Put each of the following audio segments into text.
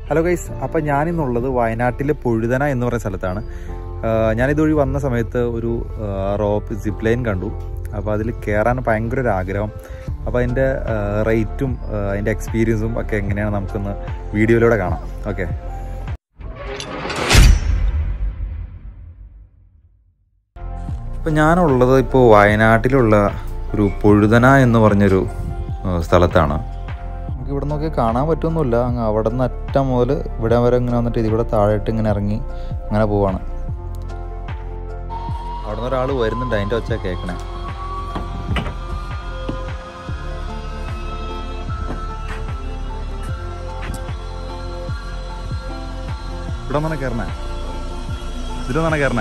hello guys അപ്പം ഞാനിന്നുള്ളത് വയനാട്ടിലെ പൊഴുതന എന്ന് പറയുന്ന സ്ഥലത്താണ് ആഹ് ഞാനിതുവഴി വന്ന സമയത്ത് ഒരു റോപ്പ് സിപ്പ് ലൈൻ കണ്ടു അപ്പോൾ അതിൽ കയറാൻ ഭയങ്കര ഒരു ആഗ്രഹം അപ്പോൾ അതിൻ്റെ റേറ്റും അതിൻ്റെ എക്സ്പീരിയൻസും ഒക്കെ എങ്ങനെയാണ് നമുക്കൊന്ന് വീഡിയോയിലൂടെ കാണാം ഓക്കെ ഇപ്പം ഞാനുള്ളത് ഇപ്പോൾ വയനാട്ടിലുള്ള ഒരു പൊഴുതന എന്ന് പറഞ്ഞൊരു ആ, സ്ഥലത്താണ് നമുക്ക് ഇവിടെ നോക്കി കാണാൻ പറ്റുമൊന്നുമില്ല അങ്ങ് അവിടെ നിന്ന് അറ്റം മുതൽ ഇവിടെ വരെ ഇങ്ങനെ വന്നിട്ട് ഇതിവിടെ താഴോട്ട് ഇങ്ങനെ ഇറങ്ങി അങ്ങനെ പോവാണ് അവിടെ നിന്ന് ഒരാൾ വരുന്നുണ്ട് അതിൻ്റെ ഒച്ച കേൾക്കണേ ഇവിടെ നിന്നാണ് കയറണേ ഇതിൽ നിന്നാണ് കയറണേ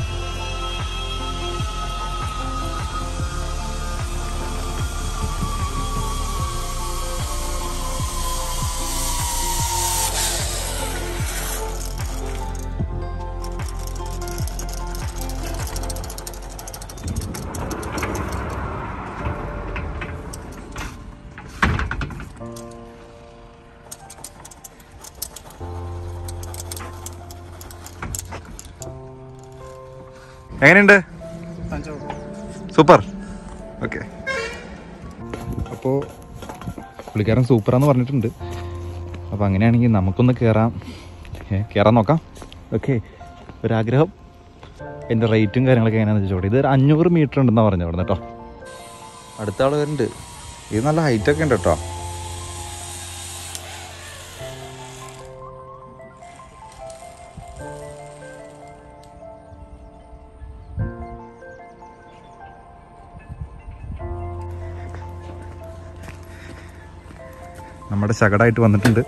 എങ്ങനെയുണ്ട് സൂപ്പർ ഓക്കെ അപ്പോൾ പുള്ളിക്കാരൻ സൂപ്പറാന്ന് പറഞ്ഞിട്ടുണ്ട് അപ്പോൾ അങ്ങനെയാണെങ്കിൽ നമുക്കൊന്ന് കയറാം ഏ, കയറാൻ നോക്കാം ഓക്കെ ഒരാഗ്രഹം എൻ്റെ റേറ്റും കാര്യങ്ങളൊക്കെ എങ്ങനെയാണെന്ന് ചോദിച്ചോട്ടെ ഇത് ഒരു അഞ്ഞൂറ് മീറ്റർ ഉണ്ടെന്നാണ് പറഞ്ഞു അവിടെ കേട്ടോ അടുത്ത ആൾ വരുന്നുണ്ട് ഇത് നല്ല ഹൈറ്റൊക്കെ ഉണ്ട് കേട്ടോ നമ്മുടെ ശകടായിട്ട് വന്നിട്ടുണ്ട്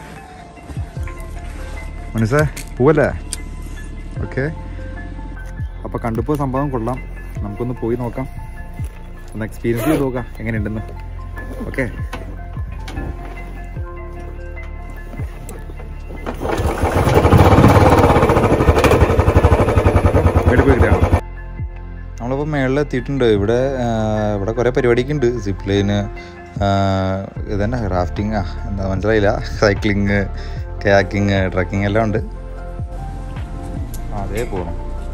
മനസ്സേ പോവല്ലേ ഓക്കെ അപ്പോൾ കണ്ടുപോ സംഭവം കൊള്ളാം നമുക്കൊന്ന് പോയി നോക്കാം ഒന്ന് എക്സ്പീരിയൻസ് ചെയ്ത് നോക്കാം എങ്ങനെയുണ്ടെന്ന് ഓക്കെ നമ്മളിപ്പോൾ മേളിൽ എത്തിയിട്ടുണ്ട് ഇവിടെ ആ, ഇവിടെ കുറേ പരിപാടിയൊക്കെ ഉണ്ട് സിപ്പ് ലൈന് ഇതന്നെ റാഫ്റ്റിംഗ് ആ എന്താ മനസ്സിലായില്ല സൈക്ലിങ് കയാക്കിങ് ട്രക്കിംഗ് എല്ലാം ഉണ്ട് ആ, അതേ പോകണം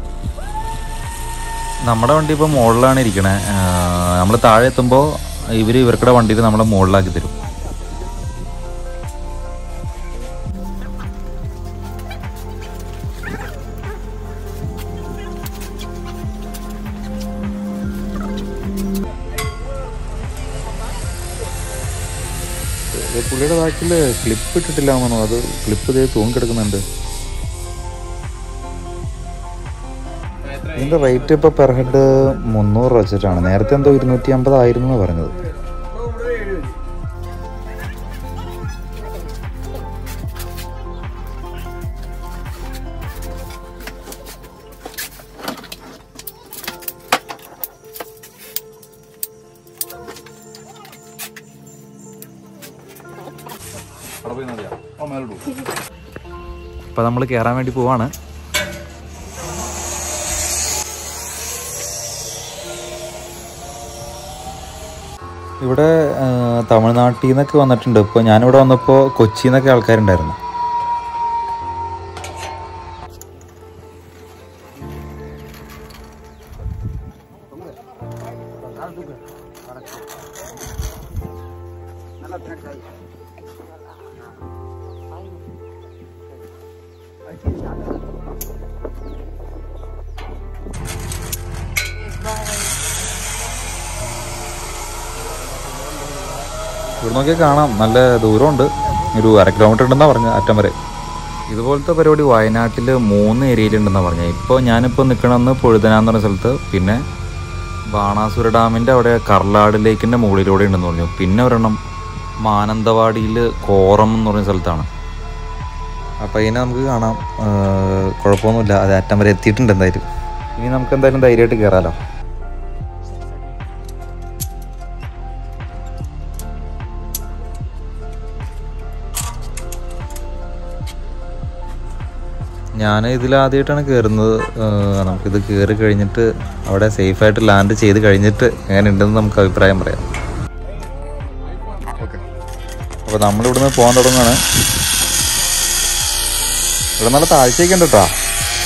നമ്മുടെ വണ്ടി ഇപ്പോൾ മുകളിലാണ് ഇരിക്കണേ നമ്മൾ താഴെ എത്തുമ്പോൾ ഇവർ ഇവർക്കുടെ വണ്ടിയിൽ നമ്മളെ മുകളിലാക്കി തരും ഇത് പുള്ളിയുടെ ബാക്കിൽ ക്ലിപ്പ് ഇട്ടിട്ടില്ല തോന്നുന്നു അത് ക്ലിപ്പ് ഇതേ തൂങ്ങിക്കിടക്കുന്നുണ്ട് ഇതിന്റെ റേറ്റ് ഇപ്പോൾ പെർ ഹെഡ് മുന്നൂറ് രൂപ വെച്ചിട്ടാണ് നേരത്തെ എന്തോ ഇരുന്നൂറ്റി അമ്പതായിരുന്നു എന്നാണ് പറഞ്ഞത് അപ്പോൾ നമ്മൾ കയറാൻ വേണ്ടി പോവാണ് ഇവിടെ ആ, തമിഴ്നാട്ടിൽ നിന്നൊക്കെ വന്നിട്ടുണ്ട് ഇപ്പോൾ ഞാനിവിടെ വന്നപ്പോൾ കൊച്ചിയിൽ നിന്നൊക്കെ ആൾക്കാരുണ്ടായിരുന്നു ഇവിടെ നോക്കിയാൽ കാണാം നല്ല ദൂരമുണ്ട് ഒരു അര കിലോമീറ്റർ ഉണ്ടെന്നാണ് പറഞ്ഞത് അറ്റം വരെ ഇതുപോലത്തെ പരിപാടി വയനാട്ടിൽ മൂന്ന് ഏരിയയിലുണ്ടെന്നാണ് പറഞ്ഞത് ഇപ്പോൾ ഞാനിപ്പോൾ നിൽക്കണമെന്ന് പൊഴുതന എന്ന് പറഞ്ഞ സ്ഥലത്ത് പിന്നെ ബാണാസുര ഡാമിൻ്റെ അവിടെ കർലാട് ലേക്കിൻ്റെ മുകളിലൂടെ ഉണ്ടെന്ന് പറഞ്ഞു പിന്നെ ഒരെണ്ണം മാനന്തവാടിയിൽ കോറം എന്ന് പറഞ്ഞ സ്ഥലത്താണ് അപ്പോൾ ഇതിനെ നമുക്ക് കാണാം ഏർ കുഴപ്പമൊന്നുമില്ല അത് അറ്റം വരെ എത്തിയിട്ടുണ്ട് എന്തായാലും ഇനി നമുക്ക് എന്തായാലും ധൈര്യമായിട്ട് കയറാമല്ലോ ഞാൻ ഇതിലാദ്യമായിട്ടാണ് കയറുന്നത് ഏഹ് നമുക്കിത് കയറി കഴിഞ്ഞിട്ട് അവിടെ സേഫായിട്ട് ലാൻഡ് ചെയ്ത് കഴിഞ്ഞിട്ട് എങ്ങനെ ഉണ്ടെന്ന് നമുക്ക് അഭിപ്രായം പറയാം അപ്പോൾ നമ്മളിവിടുന്ന് പോകാൻ തുടങ്ങുകയാണ് ഇവിടെ നല്ല താഴ്ചയൊക്കെ ഉണ്ട് കേട്ടോ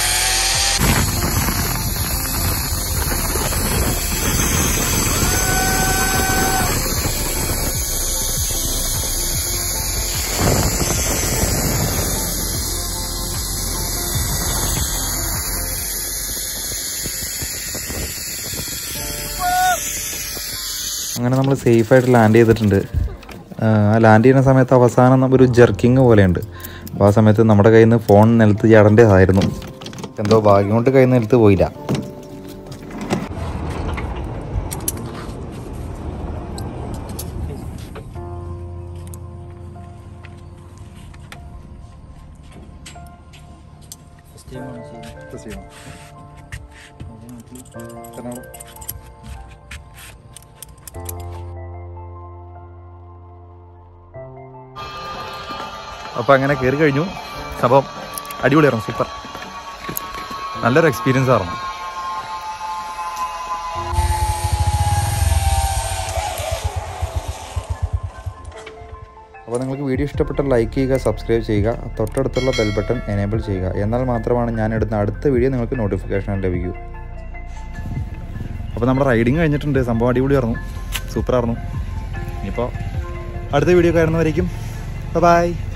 അങ്ങനെ നമ്മൾ സേഫായിട്ട് ലാൻഡ് ചെയ്തിട്ടുണ്ട് ആ ലാൻഡ് ചെയ്യുന്ന സമയത്ത് അവസാനം ഒരു ജെർക്കിങ് പോലെയുണ്ട് അപ്പോൾ ആ സമയത്ത് നമ്മുടെ കയ്യിൽ നിന്ന് ഫോൺ നിലത്ത് ചാടേണ്ടതായിരുന്നു എന്തോ ഭാഗ്യം കൊണ്ട് കയ്യിൽ നിന്ന് നിലത്ത് പോയില്ല അപ്പോൾ അങ്ങനെ കയറി കഴിഞ്ഞു സംഭവം അടിപൊളിയായിരുന്നു സൂപ്പർ നല്ലൊരു എക്സ്പീരിയൻസ് ആയിരുന്നു അപ്പോൾ നിങ്ങൾക്ക് വീഡിയോ ഇഷ്ടപ്പെട്ടാൽ ലൈക്ക് ചെയ്യുക സബ്സ്ക്രൈബ് ചെയ്യുക തൊട്ടടുത്തുള്ള ബെൽ ബട്ടൺ എനേബിൾ ചെയ്യുക എന്നാൽ മാത്രമാണ് ഞാൻ ഇടുന്ന അടുത്ത വീഡിയോ നിങ്ങൾക്ക് നോട്ടിഫിക്കേഷൻ ലഭിക്കൂ അപ്പോൾ നമ്മുടെ റൈഡിങ് കഴിഞ്ഞിട്ടുണ്ട് സംഭവം അടിപൊളിയായിരുന്നു സൂപ്പറായിരുന്നു ഇനിയിപ്പോൾ അടുത്ത വീഡിയോ കാണുന്നവരേക്കും ബൈ